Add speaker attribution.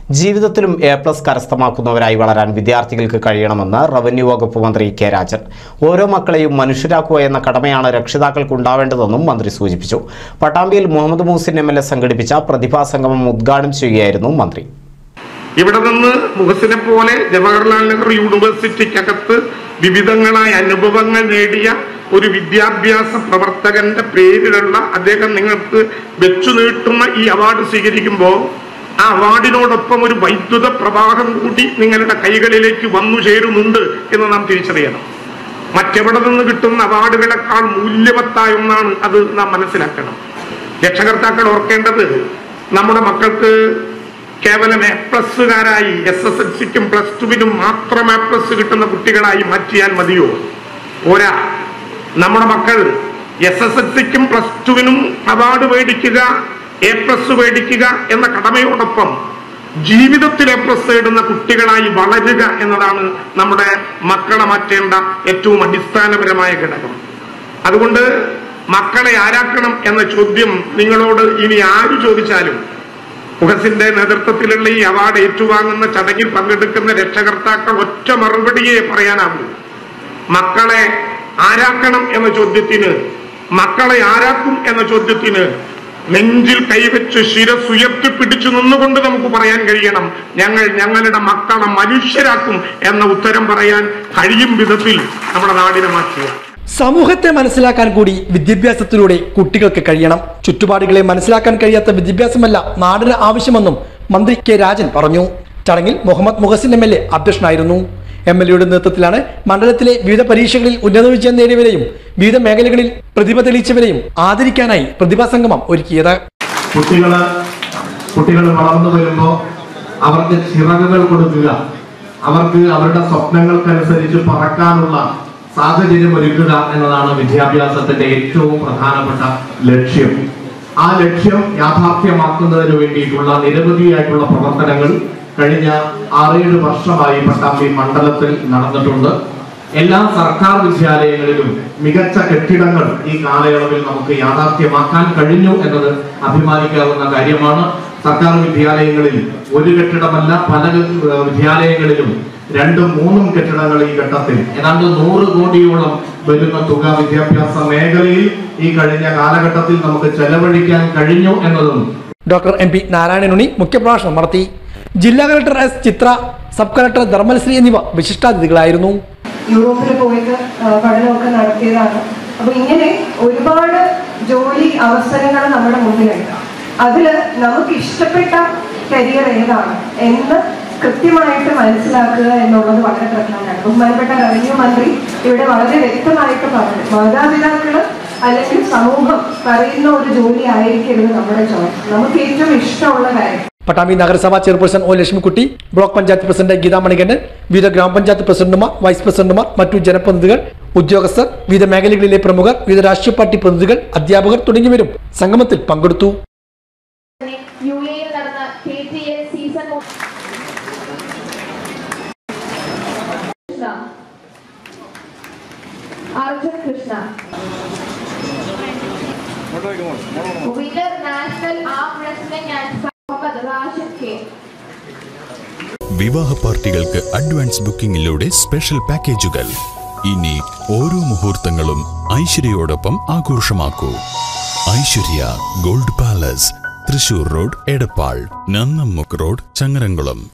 Speaker 1: ജീവിതത്തിലും A plus കരസ്ഥമാക്കുന്നവരായി വളരാൻ വിദ്യാർത്ഥികൾക്ക് കഴിയണമെന്ന് റവന്യൂ വകുപ്പ് മന്ത്രി കെ രാജൻ ഓരോ മക്കളെയും മനുഷ്യരാക്കുക എന്ന കടമയാണ് രക്ഷിതാക്കൾക്ക് ഉണ്ടാവേണ്ടതെന്നും മന്ത്രി സൂചിപ്പിച്ചു പട്ടാമ്പിയിൽ Muhammad Muhsin M L A സംഘടിപ്പിച്ച പ്രതിഭാ സംഗമം ഉദ്ഘാടനം ചെയ്യുകയായിരുന്നു മന്ത്രി
Speaker 2: ഇവിടെ നിന്ന് മുഹസിനെ പോലെ ജവഹർലാൽ നെഹ്റു യൂണിവേഴ്സിറ്റിക്കകത്ത് വിവിധങ്ങളായ അനുഭവങ്ങൾ നേടിയ ഒരു വിദ്യാഭ്യാസ പ്രവർത്തകന്റെ പേരിലുള്ള അദ്ദേഹം നിങ്ങൾക്ക് വെച്ചു നീട്ടുന്ന ഈ അവാർഡ് സ്വീകരിക്കുമ്പോൾ ആ അവാർഡിനോടൊപ്പം ഒരു വൈദ്യുത പ്രവാഹം കൂടി നിങ്ങളുടെ കൈകളിലേക്ക് വന്നു ചേരുന്നുണ്ട് എന്ന് നാം തിരിച്ചറിയണം മറ്റെവിടെ നിന്ന് കിട്ടുന്ന അവാർഡുകളെക്കാൾ മൂല്യവത്തായ ഒന്നാണ് അത് നാം മനസ്സിലാക്കണം രക്ഷകർത്താക്കൾ ഓർക്കേണ്ടത് നമ്മുടെ മക്കൾക്ക് കേവലം എ പ്ലസ്സുകാരായി എസ് എസ് എൽ സിക്കും പ്ലസ് ടുവിനും മാത്രം എ പ്ലസ് കിട്ടുന്ന കുട്ടികളായി മാറ്റിയാൽ മതിയോ പോരാ നമ്മുടെ മക്കൾ എസ് എസ് എൽ സിക്കും പ്ലസ് ടുവിനും അവാർഡ് മേടിക്കുക എ പ്ലസ് മേടിക്കുക എന്ന കടമയോടൊപ്പം ജീവിതത്തിൽ എ പ്ലസ് നേടുന്ന കുട്ടികളായി വളരുക എന്നതാണ് നമ്മുടെ മക്കളെ മാറ്റേണ്ട ഏറ്റവും അടിസ്ഥാനപരമായ ഘടകം അതുകൊണ്ട് മക്കളെ ആരാക്കണം എന്ന ചോദ്യം നിങ്ങളോട് ഇനി ആര് ചോദിച്ചാലും മുഖസിന്റെ നേതൃത്വത്തിലുള്ള ഈ അവാർഡ് ഏറ്റുവാങ്ങുന്ന ചടങ്ങിൽ പങ്കെടുക്കുന്ന രക്ഷകർത്താക്കൾ ഒറ്റ മറുപടിയെ പറയാനാവൂ മക്കളെ ആരാക്കണം എന്ന ചോദ്യത്തിന് മക്കളെ ആരാക്കും എന്ന ചോദ്യത്തിന് നെഞ്ചിൽ കൈവച്ച് ശിരസുയർത്തി പിടിച്ചു നിന്നുകൊണ്ട് നമുക്ക് പറയാൻ കഴിയണം ഞങ്ങൾ ഞങ്ങളുടെ മക്കളെ മനുഷ്യരാക്കും എന്ന ഉത്തരം പറയാൻ കഴിയും വിധത്തിൽ നമ്മുടെ നാടിനെ മാറ്റുക
Speaker 3: സമൂഹത്തെ മനസ്സിലാക്കാൻ കൂടി വിദ്യാഭ്യാസത്തിലൂടെ കുട്ടികൾക്ക് കഴിയണം ചുറ്റുപാടുകളെ മനസ്സിലാക്കാൻ കഴിയാത്ത വിദ്യാഭ്യാസമല്ല നാടിന് ആവശ്യമെന്നും മന്ത്രി കെ രാജൻ പറഞ്ഞു ചടങ്ങിൽ Muhammad Muhsin M L A അധ്യക്ഷനായിരുന്നു എം എൽ എയുടെ നേതൃത്വത്തിലാണ് മണ്ഡലത്തിലെ വിവിധ പരീക്ഷകളിൽ ഉന്നത വിജയം നേടിയവരെയും വിവിധ മേഖലകളിൽ പ്രതിഭ തെളിയിച്ചവരെയും ആദരിക്കാനായി പ്രതിഭാ സംഗമം ഒരുക്കിയത്
Speaker 4: കുട്ടികള് കുട്ടികൾ വളർന്നു വരുമ്പോൾ അവർക്ക് ചിറകുകൾ കൊടുക്കുക അവർക്ക് അവരുടെ സ്വപ്നങ്ങൾക്കനുസരിച്ച് പറക്കാനുള്ള സാഹചര്യം ഒരുക്കുക എന്നതാണ് വിദ്യാഭ്യാസത്തിന്റെ ഏറ്റവും പ്രധാനപ്പെട്ട ലക്ഷ്യം ആ ലക്ഷ്യം യാഥാർത്ഥ്യമാക്കുന്നതിന് വേണ്ടിയിട്ടുള്ള നിരവധിയായിട്ടുള്ള പ്രവർത്തനങ്ങൾ കഴിഞ്ഞ ആറേഴ് വർഷമായി പട്ടാമ്പി മണ്ഡലത്തിൽ നടന്നിട്ടുണ്ട് എല്ലാ സർക്കാർ വിദ്യാലയങ്ങളിലും മികച്ച കെട്ടിടങ്ങൾ ഈ കാലയളവിൽ നമുക്ക് യാഥാർത്ഥ്യമാക്കാൻ കഴിഞ്ഞു എന്നത് അഭിമാനിക്കാവുന്ന കാര്യമാണ് സർക്കാർ വിദ്യാലയങ്ങളിൽ ഒരു കെട്ടിടമല്ല പല ഏഹ്, വിദ്യാലയങ്ങളിലും രണ്ടും മൂന്നും കെട്ടിടങ്ങൾ ഈ ഘട്ടത്തിൽ ഏതാണ്ട് നൂറ് കോടിയോളം വരുന്ന തുക വിദ്യാഭ്യാസ മേഖലയിൽ ഈ കഴിഞ്ഞ കാലഘട്ടത്തിൽ നമുക്ക് ചെലവഴിക്കാൻ കഴിഞ്ഞു എന്നതും
Speaker 3: ഡോക്ടർ എം പി നാരായണനുണി മുഖ്യപ്രഭാഷണം നടത്തി ജില്ലാ collector S Chithra sub collector Dharmasree എന്നിവ വിശിഷ്ടാതിഥികളായിരുന്നു
Speaker 5: യൂറോപ്പിൽ പോയിട്ട് ആ, പഠനമൊക്കെ നടത്തിയതാണ് അപ്പൊ ഇങ്ങനെ ഒരുപാട് ജോലി അവസരങ്ങൾ നമ്മുടെ മുന്നിലുണ്ട് അതില് നമുക്ക് ഇഷ്ടപ്പെട്ട കരിയർ ഏതാണ് എന്ന് കൃത്യമായിട്ട് മനസ്സിലാക്കുക എന്നുള്ളത് വളരെ പ്രധാനമാണ് ബഹുമാനപ്പെട്ട റവന്യൂ മന്ത്രി ഇവിടെ വളരെ വ്യക്തമായിട്ട് പറഞ്ഞു മാതാപിതാക്കള് അല്ലെങ്കിൽ സമൂഹം പറയുന്ന ഒരു ജോലി ആയിരിക്കരുത് നമ്മുടെ ചോയ്സ് നമുക്ക് ഏറ്റവും ഇഷ്ടമുള്ള കാര്യം
Speaker 3: പട്ടാമ്പി നഗരസഭാ chairperson O Lakshmikutty block panchayat president Geetha Manikandan വിവിധ ഗ്രാമപഞ്ചായത്ത് പ്രസിഡന്റുമാർ വൈസ് പ്രസിഡന്റുമാർ മറ്റു ജനപ്രതിനിധികൾ ഉദ്യോഗസ്ഥർ വിവിധ മേഖലകളിലെ പ്രമുഖർ വിവിധ രാഷ്ട്രീയ പാർട്ടി പ്രതിനിധികൾ അധ്യാപകർ തുടങ്ങിയവരും സംഗമത്തിൽ പങ്കെടുത്തു
Speaker 6: യു എയിൽ നടന്ന K T L season Krishna Arjun Krishna winner national arm wrestling and Muhammad Rashid K
Speaker 7: വിവാഹ പാർട്ടികൾക്ക് അഡ്വാൻസ് ബുക്കിംഗിലൂടെ സ്പെഷ്യൽ പാക്കേജുകൾ ഇനി ഓരോ മുഹൂർത്തങ്ങളും ഐശ്വര്യയോടൊപ്പം ആഘോഷമാക്കൂ Aishwarya gold palace Thrissur road Edappal Nannammukku road Changaramkulam